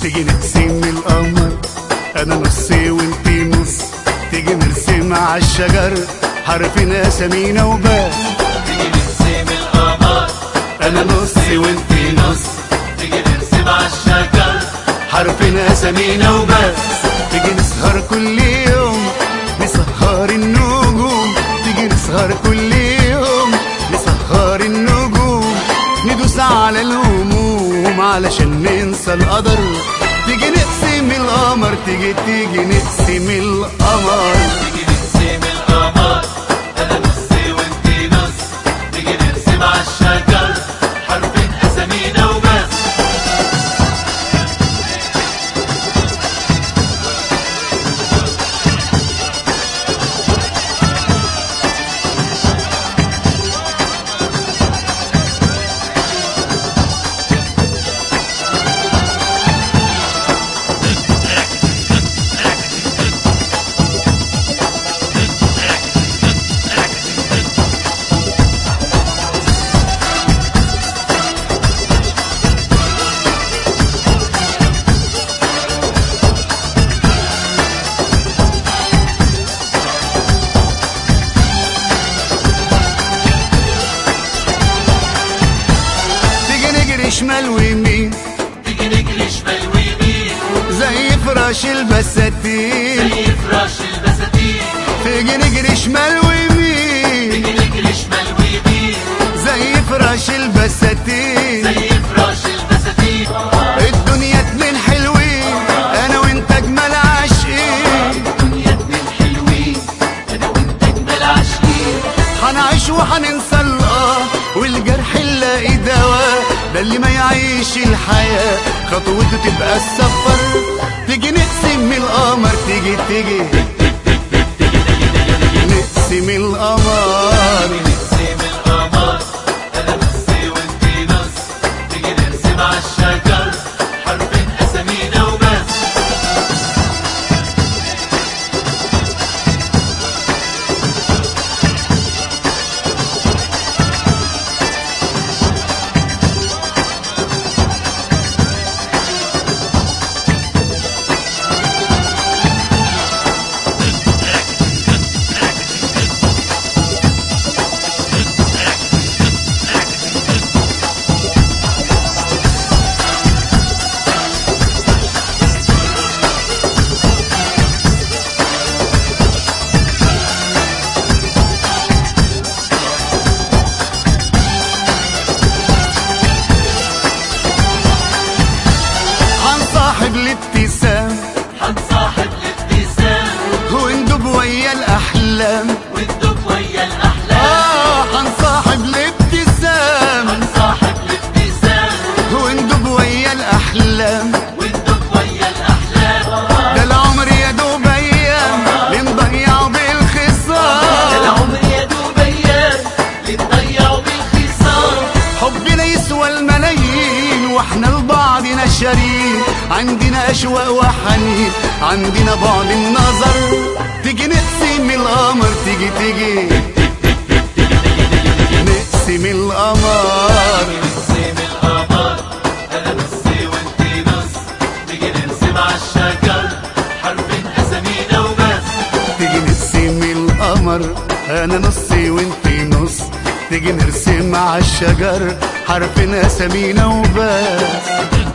تيجي نقسم القمر انا نصي وانتي نص تيجي نرسم على الشجر حرفنا اسامينا وبس تيجي نقسم القمر انا نصي وانتي نص تيجي نرسم على الشجر حرفنا اسامينا وبس تيجي نسهر كل يوم نسهر النجوم تيجي نسهر كل يوم نسهر النجوم ندوس على الهموم علشان ننسى القدر تيجي نقسم القمر تيجي تيجي نقسم القمر تيجي نقسم القمر انا نصي وانتي نص تيجي نرسم على الشجر حرفين اسامينا وبس تيجي نجري شمال ويمين تيجي نجري شمال ويمين زي فراش البساتين زي فراش البساتين تيجي نجري شمال ويمين تيجي نجري شمال ويمين زي فراش البساتين زي فراش البساتين الدنيا اتنين حلوين انا وانت اجمل عاشقين الدنيا اتنين حلوين انا وانت اجمل عاشقين هنعيش وهننسى الاه والجرح نلاقي دواء ده اللي ما يعيش الحياة خطوته تبقى السفر تيجي نقسم القمر تيجي تيجي نقسم القمر نقسم القمر انا نصي وانتي نص تيجي نرسم على الشجر حرفين اسامينا وبس هنصاحب الابتسام هنصاحب الابتسام وندب ويا الاحلام وندب ويا الاحلام اه هنصاحب الابتسام هنصاحب الابتسام وندب ويا الاحلام وندب ويا الاحلام ده العمر يا دوب ايام بنضيعه بالخصام العمر يا دوب ايام بنضيعه بالخصام حبنا يسوى الملايين واحنا لبعضنا شريك عندنا اشواق وحنين عندنا بعد النظر تيجي نقسم القمر تيجي تيجي نقسم القمر نقسم القمر انا نصي وانتي نص تيجي نرسم على الشجر حرفين اسامينا وبس تيجي نقسم القمر انا نصي وانتي نص تيجي نرسم على الشجر حرفنا اسامينا وبس